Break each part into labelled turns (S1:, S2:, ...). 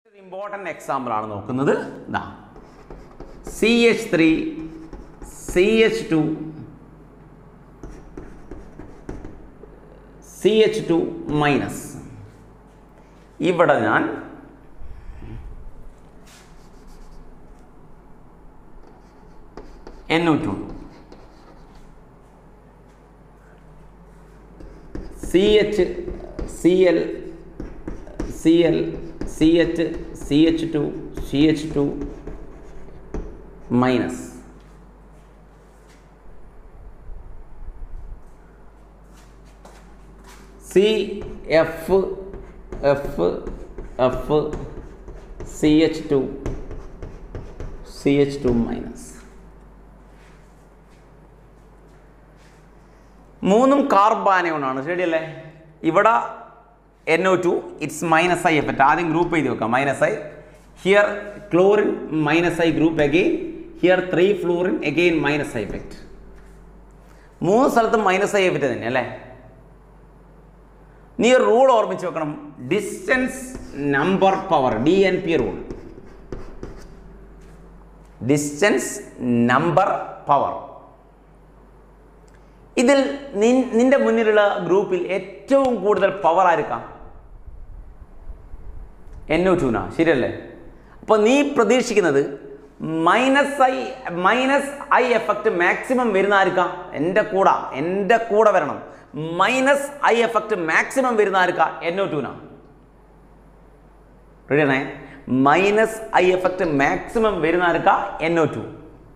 S1: Important example ആണ് നോക്കുന്നത് ഇതാ C H three C H two C H two minus ഇവിടെ ഞാൻ N O two C H C L C L C H C H two C H two minus C F F F C H two C H two minus മൂന്നും കാർബാനയോണാണ് ശരിയല്ലേ ഇവിടെ N O two it's minus I effect ആദ്യം group ചെയ്ത് വെക്കാം minus I here chlorine minus I group again here three fluorine again minus I effect മൂന്ന് സ്ഥലത്തും minus I effect തന്നെ അല്ലേ നീ ഒരു റൂൾ ഓർമ്മിച്ച് വെക്കണം distance number power D N P rule distance number power ഇതിൽ നിൻ- നിന്റെ മുന്നിലുള്ള ഗ്രൂപ്പിൽ ഏറ്റവും കൂടുതൽ പവർ ആയിരിക്കാം എൻ ഒ ടൂന ശരിയല്ലേ അപ്പോൾ നീ പ്രതീക്ഷിക്കുന്നത് minus I minus I effect maximum വരുന്ന ആർക്കാം എൻ്റെ കൂടെ എൻ്റെ കൂടെ വരണം മൈനസ് ഐ എഫക്റ്റ് മാക്സിമം വരുന്ന ആർക്കാം എൻ ഒ ടൂന റെഡിയാണേ മൈനസ് ഐ എഫക്റ്റ് മാക്സിമം വരുന്ന ആർക്കാ എൻ ഒ ടു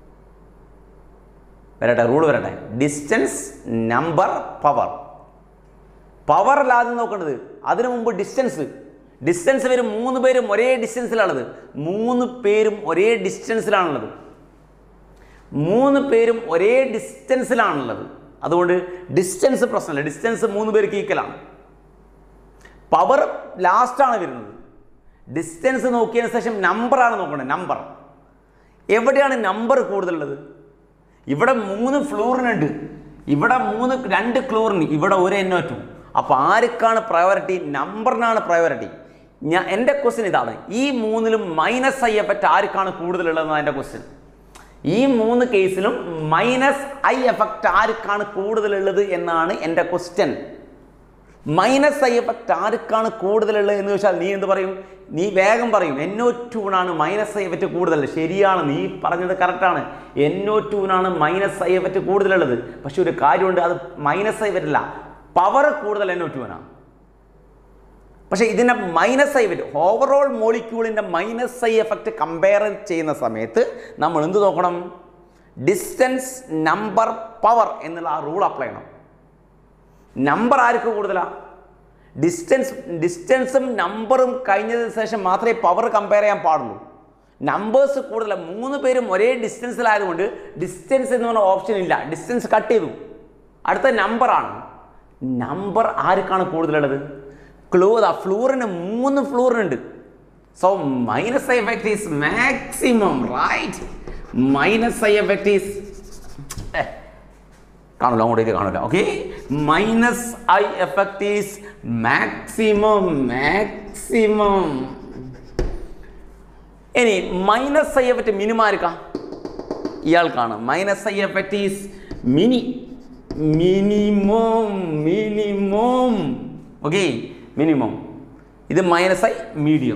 S1: വരട്ടെ റൂൾ വരട്ടെ ഡിസ്റ്റൻസ് നമ്പർ പവർ പവർ അല്ലാതെ നോക്കേണ്ടത് അതിനു മുമ്പ് ഡിസ്റ്റൻസ് ഡിസ്റ്റൻസ് വരും മൂന്ന് പേരും ഒരേ ഡിസ്റ്റൻസിലാണുള്ളത് മൂന്ന് പേരും ഒരേ ഡിസ്റ്റൻസിലാണുള്ളത് മൂന്ന് പേരും ഒരേ ഡിസ്റ്റൻസിലാണുള്ളത് അതുകൊണ്ട് ഡിസ്റ്റൻസ് പ്രശ്നമില്ല ഡിസ്റ്റൻസ് മൂന്ന് പേർക്ക് ഈക്വലാണ് പവർ ലാസ്റ്റാണ് വരുന്നത് ഡിസ്റ്റൻസ് നോക്കിയതിന് ശേഷം നമ്പറാണ് നോക്കേണ്ടത് നമ്പർ എവിടെയാണ് നമ്പർ കൂടുതലുള്ളത് ഇവിടെ മൂന്ന് ഫ്ലോറിനുണ്ട് ഇവിടെ മൂന്ന് രണ്ട് ക്ലോറിന് ഇവിടെ ഒരു എൻ ഒ ടു അപ്പോൾ ആർക്കാണ് പ്രയോറിറ്റി നമ്പറിനാണ് പ്രയോറിറ്റി ഞാൻ എൻ്റെ ക്വസ്റ്റ്യൻ ഇതാണ് ഈ മൂന്നിലും മൈനസ് ഐ എഫക്റ്റ് ആർക്കാണ് കൂടുതലുള്ളതെന്നാണ് എൻ്റെ ക്വസ്റ്റ്യൻ ഈ മൂന്ന് കേസിലും മൈനസ് ഐ എഫക്റ്റ് ആർക്കാണ് കൂടുതലുള്ളത് എന്നാണ് എൻ്റെ ക്വസ്റ്റ്യൻ മൈനസ് ഐ എഫക്റ്റ് ആർക്കാണ് കൂടുതലുള്ളത് എന്ന് ചോദിച്ചാൽ നീ എന്ത് പറയും നീ വേഗം പറയും എൻ ഒ ടൂനാണ് മൈനസ് ഐ എഫക്റ്റ് കൂടുതൽ ശരിയാണ് നീ പറഞ്ഞത് കറക്റ്റാണ് എൻ ഒ ടൂനാണ് മൈനസ് ഐ എഫക്റ്റ് കൂടുതലുള്ളത് പക്ഷെ ഒരു കാര്യമുണ്ട് അത് മൈനസ് ഐ എഫക്റ്റ് അല്ല പവർ കൂടുതൽ എൻ ഒ ടൂനാണ് പക്ഷേ ഇതിൻ്റെ മൈനസ് ഐ എഫക്റ്റ് ഓവറോൾ മോളിക്യൂളിൻ്റെ മൈനസ് ഐ എഫക്റ്റ് കമ്പയർ ചെയ്യുന്ന സമയത്ത് നമ്മൾ എന്ത് നോക്കണം ഡിസ്റ്റൻസ് നമ്പർ പവർ എന്നുള്ള ആ റൂൾ അപ്ലൈ ചെയ്യണം നമ്പർ ആർക്ക് കൂടുതലാ ഡിസ്റ്റൻസ് ഡിസ്റ്റൻസും നമ്പറും കഴിഞ്ഞതിന് ശേഷം മാത്രമേ പവർ കമ്പയർ ചെയ്യാൻ പാടുള്ളൂ നമ്പേഴ്സ് കൂടുതൽ മൂന്ന് പേരും ഒരേ ഡിസ്റ്റൻസിലായതുകൊണ്ട് ഡിസ്റ്റൻസ് എന്ന് പറഞ്ഞ ഓപ്ഷൻ ഇല്ല ഡിസ്റ്റൻസ് കട്ട് ചെയ്തു അടുത്ത നമ്പറാണ് നമ്പർ ആർക്കാണ് കൂടുതലുള്ളത് ക്ലൂ ആ ഫ്ലൂറിന് മൂന്ന് ഫ്ലൂറിനുണ്ട് so minus I effect is maximum right minus I effect is കാണില്ല അങ്ങോട്ടേക്ക് കാണില്ല okay minus I effect is maximum maximum ഇനി മൈനസ് ഐ എഫക്റ്റ് മിനിമം ആർക്കാം ഇയാൾക്കാണ് minus I effect is mini minimum minimum okay minimum ഇത് minus I medium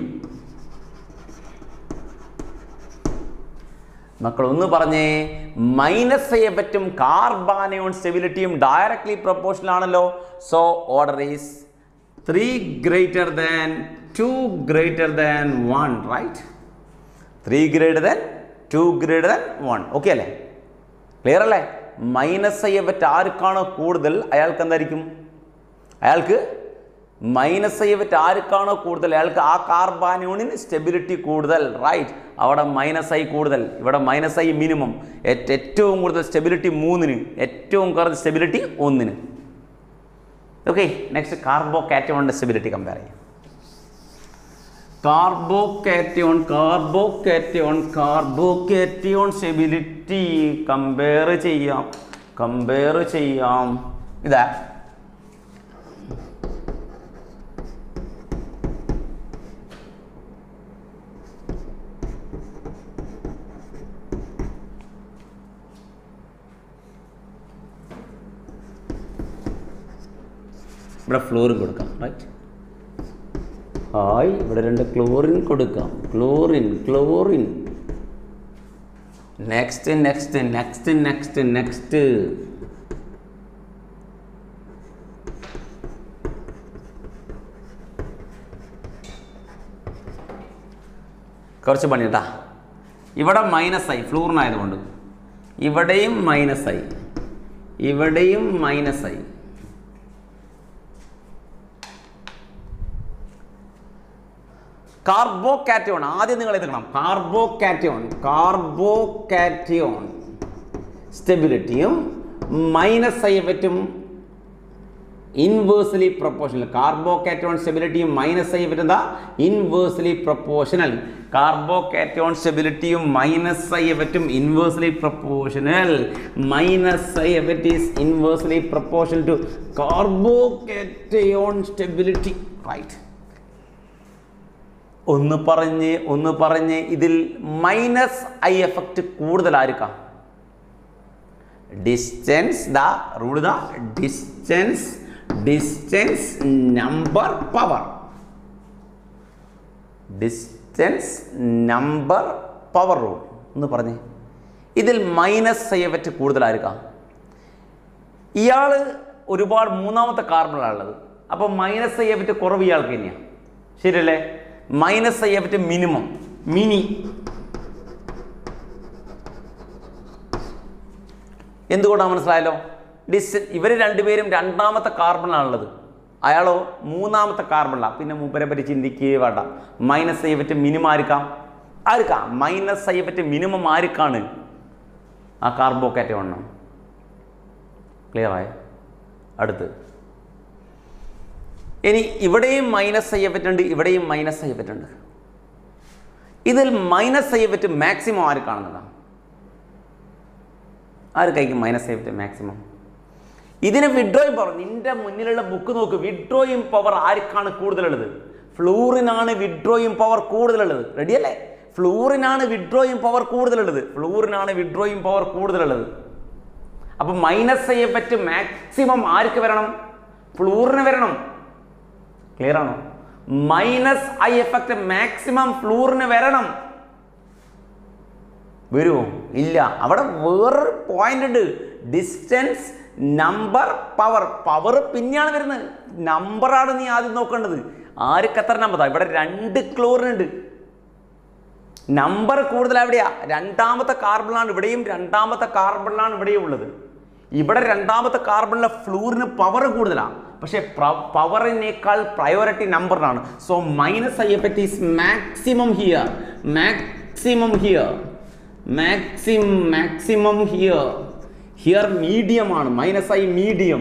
S1: മക്കൾ ഒന്ന് പറഞ്ഞേ മൈനസ് ഐ എഫക്റ്റും കാർബാനയോൺ സ്റ്റെബിലിറ്റിയും ഡയറക്ട്ലി പ്രൊപ്പോർഷണൽ ആണല്ലോ so order is three greater than two greater than one right three greater than two greater than one okay അല്ലേ clear അല്ലേ minus I effect ആർക്കാണോ കൂടുതൽ അയാൾക്ക് എന്തായിരിക്കും അയാൾക്ക് മൈനസ് ഐ എഫക്റ്റ് ആർക്കാണോ കൂടുതൽ അയാൾക്ക് ആ കാർബാനോണിന് സ്റ്റെബിലിറ്റി കൂടുതൽ റൈറ്റ് അവിടെ മൈനസ് ഐ കൂടുതൽ ഇവിടെ മൈനസ് ഐ മിനിമം ഏറ്റവും കൂടുതൽ സ്റ്റെബിലിറ്റി മൂന്നിന് ഏറ്റവും കുറഞ്ഞ സ്റ്റെബിലിറ്റി ഒന്നിന് ഓക്കെ നെക്സ്റ്റ് കാർബോ കാറ്റോണിൻ്റെ സ്റ്റെബിലിറ്റി കമ്പയർ ചെയ്യാം carbocation carbocation carbocation stability compare ചെയ്യാം കമ്പയർ ചെയ്യാം ഇതാ ഇവിടെ ഫ്ലോറിൻ കൊടുക്കാം റൈറ്റ് ഹായ് ഇവിടെ രണ്ട് ക്ലോറിൻ കൊടുക്കാം chlorine chlorine next next next next next കുറച്ച് പണിട്ടാ ഇവിടെ മൈനസ് ആയി ഫ്ലൂറിനായതുകൊണ്ട് ഇവിടെയും മൈനസ് ആയി ഇവിടെയും മൈനസ് ആയി കാർബോ കാറ്റയോൺ ആദ്യം നിങ്ങൾ എഴുതണം കാർബോ കാറ്റയോൺ കാർബോ കാറ്റയോൺ സ്റ്റെബിലിറ്റിയും മൈനസ് ആയി പറ്റും ഇൻവേഴ്സ്ലി പ്രൊപ്പോർഷണൽ കാർബോ കാറ്റോൺ സ്റ്റെബിലിറ്റിയും മൈനസ് ആയി പറ്റുന്ന ഇൻവേഴ്സ്ലി പ്രൊപ്പോർഷണൽ കാർബോ കാറ്റോൺ സ്റ്റെബിലിറ്റിയും മൈനസ് ആയി പറ്റും ഇൻവേഴ്സ്ലി പ്രൊപ്പോർഷണൽ മൈനസ് ആയി പറ്റീസ് inversely proportional to carbocation stability right ഒന്ന് പറഞ്ഞ് ഒന്ന് പറഞ്ഞ് ഇതിൽ മൈനസ് ഐ എഫക്റ്റ് കൂടുതലായിരിക്കാം distance the rule the distance distance number power distance number power rule എന്ന് പറഞ്ഞേ ഇതിൽ മൈനസ് ഐ എഫക്റ്റ് കൂടുതലായിരിക്കാം ഇയാൾ ഒരുപാട് മൂന്നാമത്തെ കാർബണിലാണുള്ളത് അപ്പോൾ മൈനസ് ഐ എഫക്റ്റ് കുറവ് ഇയാൾക്ക് തന്നെയാണ് ശരിയല്ലേ minus I effect minimum mini എന്തുകൊണ്ടാണ് മനസ്സിലായല്ലോ ഡിസ് ഇവർ രണ്ടുപേരും രണ്ടാമത്തെ കാർബണിലാണുള്ളത് അയാളോ മൂന്നാമത്തെ കാർബണിലാണ് പിന്നെ മൂപ്പരെ പറ്റി ചിന്തിക്കുകയേ വേണ്ട മൈനസ് ഐ എഫക്റ്റ് മിനിമം ആയിരിക്കാം ആർക്കാം മൈനസ് ഐ എഫക്റ്റ് മിനിമം ആർക്കാണ് ആ കാർബോക്കാറ്റ് വണ്ണം ക്ലിയർ ആയ അടുത്ത് ഇനി ഇവിടെയും മൈനസ് ഐ എഫക്റ്റ് ഉണ്ട് ഇവിടെയും മൈനസ് ഐ എഫക്റ്റ് ഉണ്ട് ഇതിൽ മൈനസ് ഐ എഫക്റ്റ് മാക്സിമം ആർക്കാണെന്നതാണ് ആർക്കായിരിക്കും മൈനസ് എഫക്റ്റ് മാക്സിമം ഇതിന് വിഡ്രോയും പവർ നിന്റെ മുന്നിലുള്ള ബുക്ക് നോക്ക് വിഡ്രോയും പവർ ആർക്കാണ് കൂടുതലുള്ളത് ഫ്ലൂറിനാണ് വിഡ്രോയും പവർ കൂടുതലുള്ളത് റെഡിയല്ലേ ഫ്ലൂറിനാണ് വിഡ്രോയും പവർ കൂടുതലുള്ളത് ഫ്ലൂറിനാണ് വിഡ്രോയും പവർ കൂടുതലുള്ളത് അപ്പം മൈനസ് ഐ എഫക്റ്റ് മാക്സിമം ആർക്ക് വരണം ഫ്ലൂറിന് വരണം ക്ലിയർ ആണോ മൈനസ് ഐ എഫക്റ്റ് മാക്സിമം ഫ്ലൂറിന് വരണം വരുമോ ഇല്ല അവിടെ വേറൊരു പോയിന്റ് ഉണ്ട് ഡിസ്റ്റൻസ് നമ്പർ പവർ പവർ പിന്നെയാണ് വരുന്നത് നമ്പറാണ് നീ ആദ്യം നോക്കേണ്ടത് ആർക്ക് എത്ര നമ്പർ ഇവിടെ രണ്ട് ക്ലോറിൻ ഉണ്ട് നമ്പർ കൂടുതൽ എവിടെയാ രണ്ടാമത്തെ കാർബണിലാണ് ഇവിടെയും രണ്ടാമത്തെ കാർബണിലാണ് ഇവിടെയും ഉള്ളത് ഇവിടെ രണ്ടാമത്തെ കാർബണിലെ ഫ്ലൂറിന് പവർ കൂടുതലാണ് പക്ഷേ പവറിനേക്കാൾ പ്രയോറിറ്റി നമ്പറിനാണ് so minus I effect is maximum here maximum here maxim maximum here here medium ആണ് മൈനസ് ഐ മീഡിയം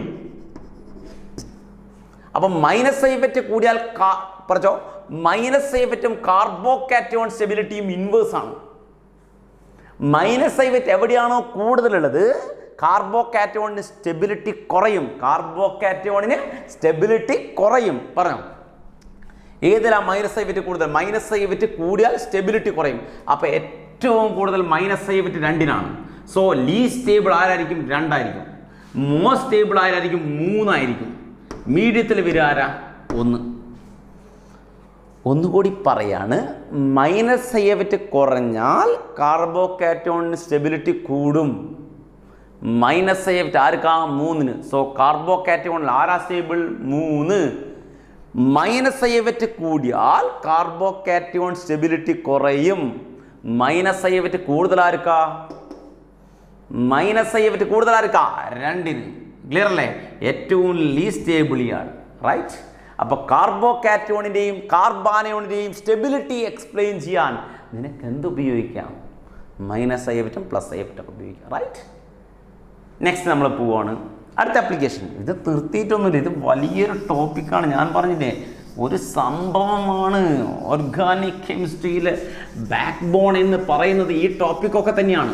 S1: അപ്പം മൈനസ് ഐ എഫക്റ്റ് കൂടിയാൽ പറഞ്ഞോ മൈനസ് ഐ എഫക്റ്റും കാർബോകാറ്റോൺ സ്റ്റെബിലിറ്റിയും ഇൻവേഴ്സ് ആണ് മൈനസ് ഐ എഫക്റ്റ് എവിടെയാണോ കൂടുതലുള്ളത് കാർബോകാറ്റോണിന് സ്റ്റെബിലിറ്റി കുറയും കാർബോകാറ്റോണിന് സ്റ്റെബിലിറ്റി കുറയും പറഞ്ഞോ ഏതിലാ മൈനസ് ഐ എഫക്റ്റ് കൂടുതൽ മൈനസ് ഐ എഫക്റ്റ് കൂടിയാൽ സ്റ്റെബിലിറ്റി കുറയും അപ്പോൾ ഏറ്റവും കൂടുതൽ മൈനസ് ഐ എഫക്റ്റ് രണ്ടിനാണ് സോ ലീ സ്റ്റേബിൾ ആരായിരിക്കും രണ്ടായിരിക്കും മോസ്റ്റ് സ്റ്റേബിൾ ആരായിരിക്കും മൂന്നായിരിക്കും മീഡിയത്തിൽ വരിക ആരാ ഒന്ന് ഒന്നുകൂടി പറയാണ് മൈനസ് ഐ എഫക്റ്റ് കുറഞ്ഞാൽ കാർബോകാറ്റോണിന് സ്റ്റെബിലിറ്റി കൂടും മൈനസ് ഐ എഫക്റ്റ് ആർക്കാ മൂന്നിന് സോ കാർബോകാറ്റോണിൽ ആരാ സ്റ്റേബിൾ മൂന്ന് മൈനസ് ഐ എഫക്റ്റ് കൂടിയാൽ കാർബോകാറ്റോൺ സ്റ്റെബിലിറ്റി കുറയും മൈനസ് ഐ എഫക്റ്റ് കൂടുതലാർക്കാ മൈനസ് ഐ എഫക്റ്റ് കൂടുതലാർക്കാ രണ്ടിന് ക്ലിയർ അല്ലേ ഏറ്റവും ലീസ്റ്റ് സ്റ്റേബിൾ ഇയാൾ റൈറ്റ് അപ്പോൾ കാർബോകാറ്റോണിൻ്റെയും കാർബാനയോണിൻ്റെയും സ്റ്റെബിലിറ്റി എക്സ്പ്ലെയിൻ ചെയ്യാൻ നിനക്ക് എന്ത് ഉപയോഗിക്കാം മൈനസ് ഐ എഫക്റ്റും പ്ലസ് ഐ എഫക്റ്റും ഉപയോഗിക്കാം റൈറ്റ് നെക്സ്റ്റ് നമ്മൾ പോവാണ് അടുത്ത ആപ്ലിക്കേഷൻ ഇത് നിർത്തിയിട്ടൊന്നുമില്ല ഇത് വലിയൊരു ടോപ്പിക്കാണ് ഞാൻ പറഞ്ഞില്ലേ ഒരു സംഭവമാണ് ഓർഗാനിക് കെമിസ്ട്രിയിലെ ബാക്ക് ബോൺ എന്ന് പറയുന്നത് ഈ ടോപ്പിക്കൊക്കെ തന്നെയാണ്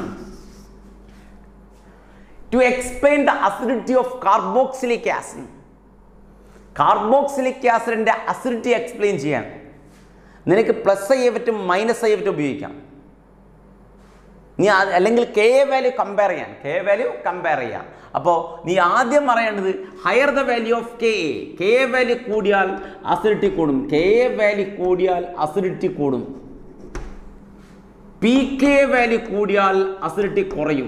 S1: to explain the acidity of carboxylic acid carboxylic ആസിഡിൻ്റെ അസിഡിറ്റി എക്സ്പ്ലെയിൻ ചെയ്യാൻ നിനക്ക് പ്ലസ് ഐ എഫറ്റും മൈനസ് ഐ എഫറ്റും ഉപയോഗിക്കാം നീ ആ- അല്ലെങ്കിൽ കെ എ വാല്യൂ കമ്പയർ ചെയ്യാൻ കെ എ വാല്യൂ കമ്പയർ ചെയ്യാം അപ്പോൾ നീ ആദ്യം പറയേണ്ടത് higher the value of K A K A value കൂടിയാൽ അസിഡിറ്റി കൂടും കെ എ വാല്യൂ കൂടിയാൽ അസിഡിറ്റി കൂടും പി കെ വാല്യൂ കൂടിയാൽ അസിഡിറ്റി കുറയും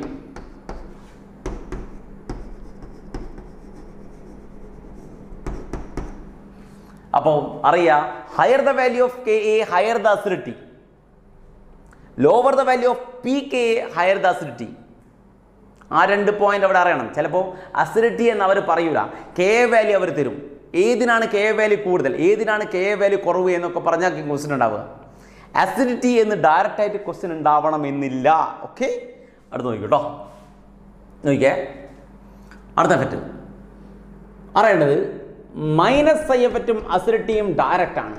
S1: അപ്പോൾ അറിയാം higher the value of K A higher the acidity lower the value of P K A higher the acidity ആ രണ്ട് പോയിന്റ് അവിടെ അറിയണം ചിലപ്പോൾ അസിഡിറ്റി എന്ന് അവർ പറയൂല കെ എ വാല്യൂ അവർ തരും ഏതിനാണ് കെ എ വാല്യൂ കൂടുതൽ ഏതിനാണ് കെ എ വാല്യൂ കുറവ് എന്നൊക്കെ പറഞ്ഞാൽ ക്വസ്റ്റ്യൻ ഉണ്ടാവുക അസിഡിറ്റി എന്ന് ഡയറക്റ്റ് ആയിട്ട് ക്വസ്റ്റ്യൻ ഉണ്ടാവണം എന്നില്ല ഓക്കെ അടുത്ത് നോക്കിക്കോട്ടോ നോക്കിക്കേ അടുത്ത എഫക്റ്റ് അറിയേണ്ടത് മൈനസ് ഐ എഫക്റ്റും അസിഡിറ്റിയും ഡയറക്റ്റ് ആണ്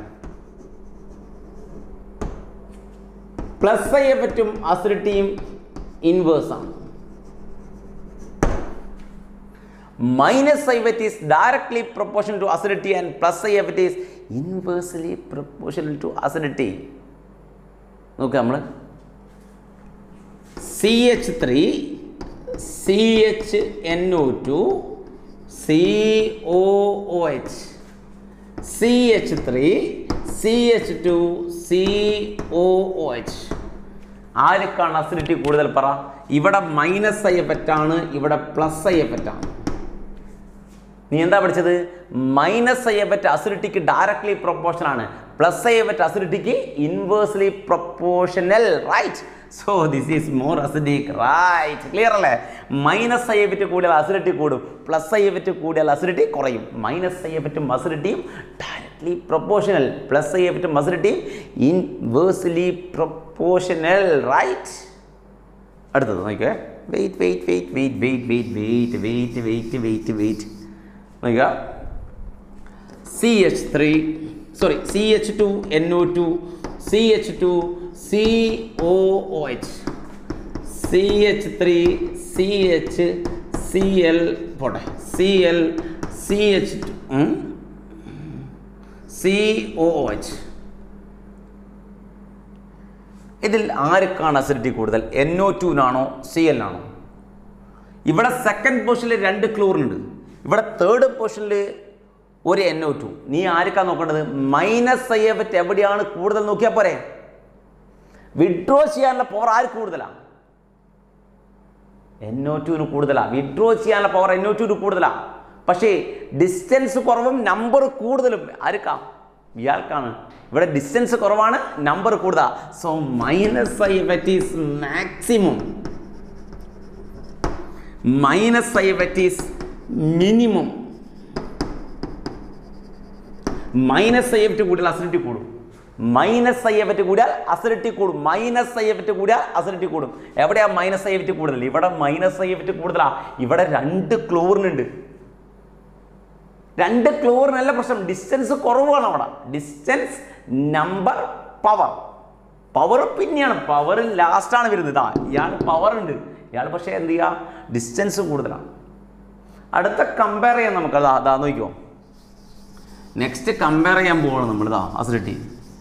S1: പ്ലസ് ഐ എഫക്റ്റും അസിഡിറ്റിയും ഇൻവേഴ്സ് ആണ് minus I effect is directly proportion to acidity and plus I effect is inversely proportional to acidity നോക്കുക നമ്മൾ C H three C H N O two C O O H C H three C H two C O O H ആർക്കാണ് acidity കൂടുതൽ പറ ഇവിടെ minus I effect ആണ് ഇവിടെ plus I effect ആണ് നീ എന്താ പഠിച്ചത് മൈനസ് ഐ എഫക്റ്റ് അസിഡിറ്റിക്ക് ഡയറക്ട്ലി പ്രൊപ്പോർഷൻ ആണ് പ്ലസ് ഐ എഫക്റ്റ് അസിഡിറ്റിക്ക് inversely proportional right so this is more acidic right clear അല്ലേ മൈനസ് ഐ എഫക്റ്റ് കൂടിയാൽ അസിഡിറ്റി കൂടും പ്ലസ് ഐ എഫക്റ്റ് കൂടിയാൽ അസിഡിറ്റി കുറയും മൈനസ് ഐ എഫക്റ്റും അസിഡിറ്റിയും ഡയറക്ട്ലി പ്രൊപ്പോർഷണൽ പ്ലസ് ഐ എഫക്റ്റും അസിഡിറ്റിയും ഇൻവേഴ്സ്ലി പ്രൊപ്പോർഷണൽ റൈറ്റ് അടുത്തത് നോക്കിയേ wait wait wait wait wait wait wait wait wait wait നോക്കുക C H three sorry C H two N O two C H two C O O H C H three C H C L പോട്ടെ C L C H two C O O H ഇതിൽ ആർക്കാണ് acidity കൂടുതൽ N O ടുവിനാണോ C എല്ലാണോ ഇവിടെ second പൊസിഷനിൽ രണ്ട് ക്ലോറിനുണ്ട് ഇവിടെ തേർഡ് പൊസിഷനിൽ ഒരു എൻ ഒ ടു നീ ആർക്കാ നോക്കേണ്ടത് മൈനസ് ഐ എഫക്റ്റ് എവിടെയാണ് കൂടുതൽ നോക്കിയാൽ പോരെ വിഡ്രോ ചെയ്യാനുള്ള പവർ ആര് കൂടുതലാണ് എൻ ഒ ടുവിന് കൂടുതലാണ് വിഡ്രോ ചെയ്യാനുള്ള പവർ എൻ ഒ ടുവിന് കൂടുതലാണ് പക്ഷേ ഡിസ്റ്റൻസ് കുറവും നമ്പർ കൂടുതലും ആർക്കാ ഇയാൾക്കാണ് ഇവിടെ ഡിസ്റ്റൻസ് കുറവാണ് നമ്പർ കൂടുതലാണ് so minus I effect is maximum minus I effect is minimum minus I effect കൂടിയാൽ അസിഡിറ്റി കൂടും മൈനസ് ഐ എഫക്റ്റ് കൂടിയാൽ അസിഡിറ്റി കൂടും മൈനസ് ഐ എഫക്റ്റ് കൂടിയാൽ അസിഡിറ്റി കൂടും എവിടെയാ മൈനസ് ഐ എഫക്റ്റ് കൂടുതൽ ഇവിടെ മൈനസ് ഐ എഫക്റ്റ് കൂടുതലാ ഇവിടെ രണ്ട് ക്ലോറിനുണ്ട് രണ്ട് ക്ലോറിനല്ല പ്രശ്നം ഡിസ്റ്റൻസ് കുറവാണ് അവിടെ ഡിസ്റ്റൻസ് നമ്പർ പവർ പവർ പിന്നെയാണ് പവർ ലാസ്റ്റാണ് വരുന്നത് ഇതാ ഇയാൾ പവർ ഉണ്ട് ഇയാൾ പക്ഷേ എന്ത് ചെയ്യുക ഡിസ്റ്റൻസ് കൂടുതലാണ് അടുത്ത കമ്പയർ ചെയ്യാൻ നമുക്ക് അതാ അതാ നോക്കിക്കോ നെക്സ്റ്റ് കമ്പയർ ചെയ്യാൻ പോവാണ് നമ്മൾ ഇതാ acidity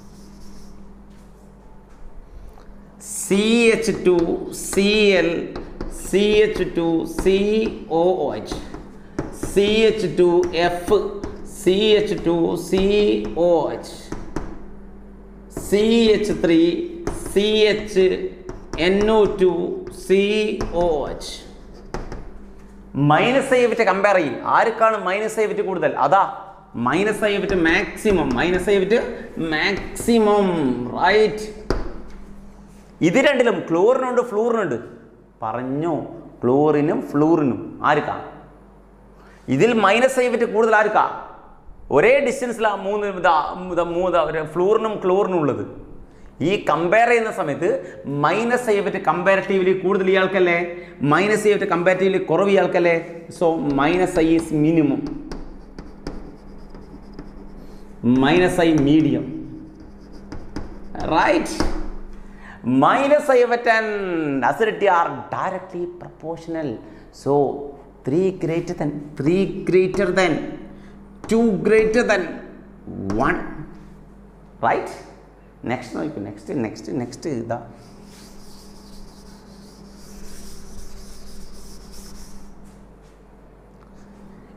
S1: C H two C L C H two C O H C H two F C H two C O H C H three C H N O two C O H minus I effect compare ചെയ്യും ആർക്കാണ് minus I effect കൂടുതൽ അതാ minus I effect maximum minus I effect maximum right ഇത് രണ്ടിലും ക്ലോറിനുണ്ട് ഫ്ലൂറിനുണ്ട് പറഞ്ഞോ ക്ലോറിനും ഫ്ലൂറിനും ആർക്കാ ഇതിൽ minus I effect കൂടുതൽ ആർക്കാ ഒരേ ഡിസ്റ്റൻസിലാണ് മൂന്ന് ഇതാ ഇതാ മൂന്ന് ഒരു ഫ്ലൂറിനും ക്ലോറിനും ഉള്ളത് ഈ കമ്പയർ ചെയ്യുന്ന സമയത്ത് മൈനസ് ഐ എഫിറ്റ് കമ്പാരിറ്റീവ്ലി കൂടുതൽ ഇയാൾക്കല്ലേ മൈനസ് ഐ എഫിറ്റ് കമ്പാരിറ്റീവ്ലി കുറവ് ഇയാൾക്കല്ലേ so minus I is minimum minus I medium right minus I effect and acidity are directly proportional. So 3 greater than 3 greater than 2 greater than 1. Right? Next നോക്കൂ next next next ഇതാ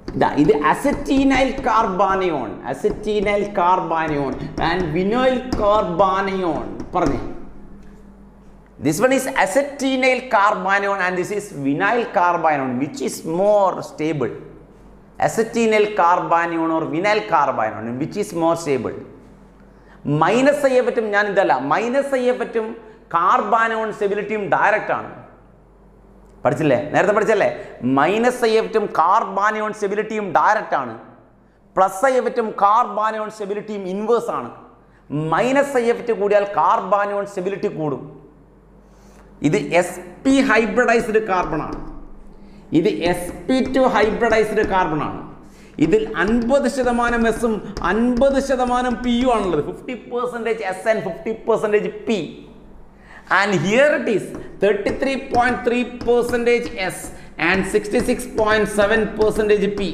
S1: ഇതാ ഇത് acetinyl carbanion acetinyl carbanion and vinyl carbanion പറഞ്ഞേ this one is acetinyl carbanion and this is vinyl carbanion which is more stable acetinyl carbanion or vinyl carbanion which is more stable minus ചെയ്യാൻ പറ്റും ഞാൻ ഇതല്ല minus ചെയ്യാൻ പറ്റും കാർബാനോൺ സ്റ്റെബിലിറ്റിയും direct ആണ് പഠിച്ചില്ലേ നേരത്തെ പഠിച്ചല്ലേ മൈനസ് ചെയ്യാൻ പറ്റും കാർബാനിയോൺ സ്റ്റെബിലിറ്റിയും ഡയറക്റ്റ് ആണ് പ്ലസ് ചെയ്യാൻ പറ്റും കാർബാനിയോൺ സ്റ്റെബിലിറ്റിയും ഇൻവേഴ്സ് ആണ് മൈനസ് ചെയ്യാൻ പറ്റും കൂടിയാൽ കാർബാനിയോൺ സ്റ്റെബിലിറ്റി കൂടും ഇത് എസ് പി ഹൈബ്രിഡൈസ്ഡ് കാർബൺ ആണ് ഇത് S P two hybridized carbon ആണ് ഇതിൽ അൻപത് ശതമാനം എസും അൻപത് ശതമാനം പിയും ആണുള്ളത് fifty percentage S and fifty percentage P and here it is thirty three point three percentage S and sixty six point seven percentage P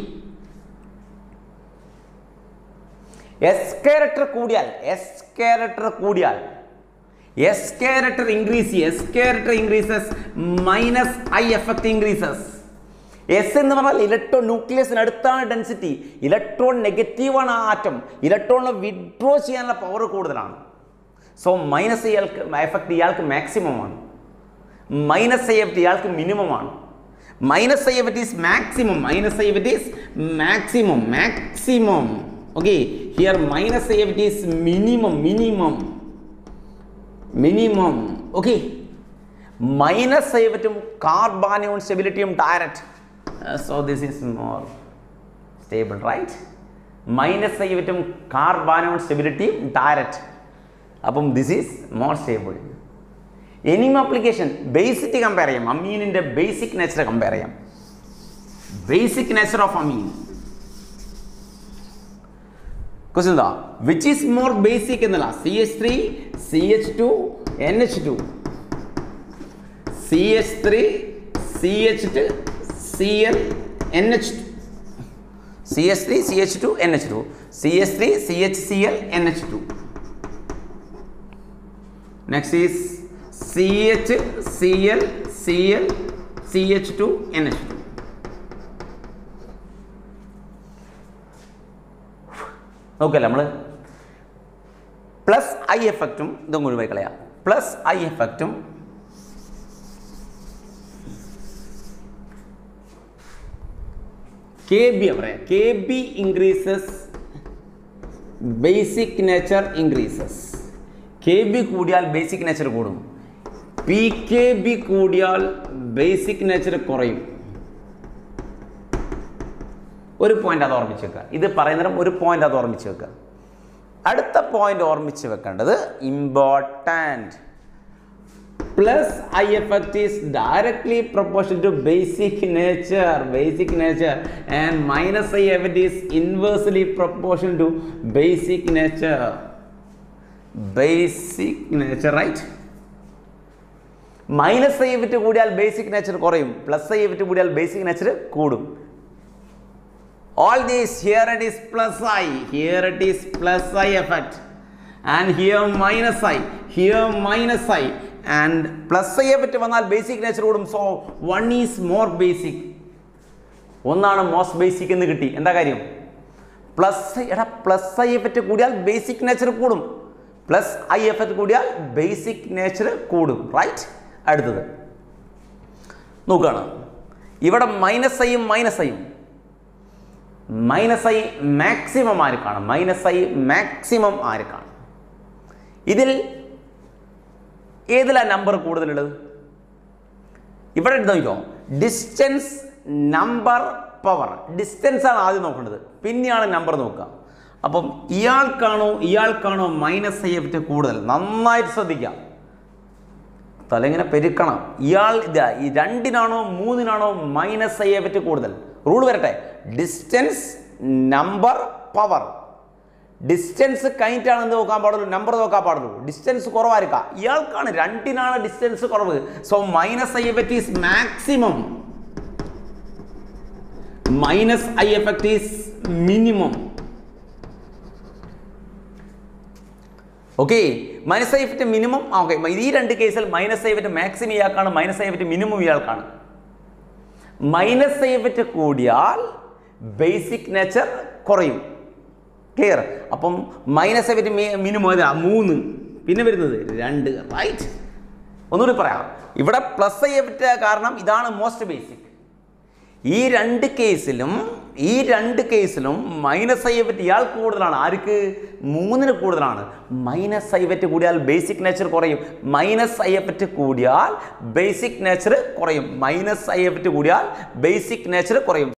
S1: S character കൂടിയാൽ എസ് ക്യാരക്ടർ കൂടിയാൽ S character increase S character increases minus I effect increases S എന്ന് പറഞ്ഞാൽ electron ന്യൂക്ലിയസിന് അടുത്താണ് density electron നെഗറ്റീവാണ് ആ atom ഇലക്ട്രോണിനെ withdraw ചെയ്യാനുള്ള power കൂടുതലാണ് സോ മൈനസ് ഇയാൾക്ക് എഫക്റ്റ് ഇയാൾക്ക് മാക്സിമം ആണ് മൈനസ് ഐ എഫക്റ്റ് ഇയാൾക്ക് മിനിമം ആണ് minus I effect is maximum minus I effect is maximum maximum okay here minus I effect is minimum minimum minimum okay minus ചെയ്യാൻ പറ്റും carbanion സ്റ്റെബിലിറ്റിയും direct so this is more stable right minus ചെയ്യാൻ പറ്റും carbanion സ്റ്റെബിലിറ്റിയും direct അപ്പം this is more stable എനിയും application basic compare ചെയ്യാം അമീനിൻ്റെ ബേസിക് നേച്ചർ കമ്പയർ ചെയ്യാം basic nature of amine question എന്താ വിച്ച് ഈസ് മോർ ബേസിക് എന്നല്ല C H three C H two N H two C H three C H two C L N H two C H three C H two N H two C H three C H C L N H two next is C H C L C L C H two N H two നോക്കല്ലേ നമ്മൾ plus I എഫക്റ്റും ഇതും ഒഴിവായി കളയാം plus I എഫക്റ്റും K B പറയാം K B increases basic nature increases K B കൂടിയാൽ basic nature കൂടും പി കെ ബി കൂടിയാൽ ബേസിക് നേച്ചർ കുറയും ഒരു പോയിന്റ് അത് ഓർമ്മിച്ച് വെക്കുക ഇത് പറയുന്നേരം ഒരു പോയിന്റ് അത് ഓർമ്മിച്ച് വെക്കുക അടുത്ത പോയിന്റ് ഓർമ്മിച്ച് വെക്കേണ്ടത് important plus I effect is directly proportion to basic nature basic nature and minus I effect is inversely proportion to basic nature basic nature right minus I effect കൂടിയാൽ ബേസിക് നേച്ചർ കുറയും plus I effect കൂടിയാൽ basic nature കൂടും all this here it is plus i here it is plus i effect and here minus i here minus i and plus i effect വന്നാൽ basic nature കൂടും so one is more basic ഒന്നാണ് most basic എന്ന് കിട്ടി എന്താ കാര്യം plus എടാ plus I effect കൂടിയാൽ basic nature കൂടും പ്ലസ് ഐ എഫക്റ്റ് കൂടിയാൽ ബേസിക് നേച്ചർ കൂടും റൈറ്റ് അടുത്തത് നോക്കുകയാണ് ഇവിടെ മൈനസ് ഐയും മൈനസ് ഐയും മൈനസ് ഐ മാക്സിമം ആർക്കാണ് മൈനസ് ഐ മാക്സിമം ആർക്കാണ് ഇതിൽ ഏതിലാണ് നമ്പർ കൂടുതലുള്ളത് ഇവിടെ എടുത്ത് നോക്കിക്കോ ഡിസ്റ്റൻസ് നമ്പർ പവർ ഡിസ്റ്റൻസ് ആണ് ആദ്യം നോക്കേണ്ടത് പിന്നെയാണ് നമ്പർ നോക്കുക അപ്പം ഇയാൾക്കാണോ ഇയാൾക്കാണോ മൈനസ് ഐ എഫ്റ്റ് കൂടുതൽ നന്നായിട്ട് ശ്രദ്ധിക്കാം തലയിങ്ങനെ പെരുക്കണം ഇയാൾ ഇതാ ഈ രണ്ടിനാണോ മൂന്നിനാണോ മൈനസ് ഐ എഫക്റ്റ് കൂടുതൽ റൂൾ വരട്ടെ ഡിസ്റ്റൻസ് നമ്പർ പവർ ഡിസ്റ്റൻസ് കഴിഞ്ഞിട്ടാണ് എന്ത് നോക്കാൻ പാടുള്ളൂ നമ്പർ നോക്കാൻ പാടുള്ളൂ ഡിസ്റ്റൻസ് കുറവായിരിക്കാം ഇയാൾക്കാണ് രണ്ടിനാണ് ഡിസ്റ്റൻസ് കുറവ് so minus I effect is maximum minus I effect is minimum okay minus I effect minimum okay ഈ രണ്ട് കേസിൽ മൈനസ് ഐ എഫക്റ്റ് മാക്സിമം ഇയാൾക്കാണ് മൈനസ് ഐ എഫക്റ്റ് മിനിമം ഇയാൾക്കാണ് മൈനസ് ഐ എഫക്റ്റ് കൂടിയാൽ ബേസിക് നേച്ചർ കുറയും clear അപ്പം minus effect minimum ഏതാ മൂന്ന് പിന്നെ വരുന്നത് രണ്ട് റൈറ്റ് ഒന്നുകൂടി പറയാം ഇവിടെ പ്ലസ് ഐ എഫക്റ്റ് കാരണം ഇതാണ് മോസ്റ്റ് ബേസിക് ഈ രണ്ട് കേസിലും ഈ രണ്ട് കേസിലും മൈനസ് ഐ എഫക്റ്റ് ഇയാൾ കൂടുതലാണ് ആർക്ക് മൂന്നിന് കൂടുതലാണ് മൈനസ് ഐ എഫക്റ്റ് കൂടിയാൽ ബേസിക് നേച്ചർ കുറയും മൈനസ് ഐ എഫക്റ്റ് കൂടിയാൽ ബേസിക് നേച്ചർ കുറയും മൈനസ് ഐ എഫക്റ്റ് കൂടിയാൽ ബേസിക് നേച്ചർ കുറയും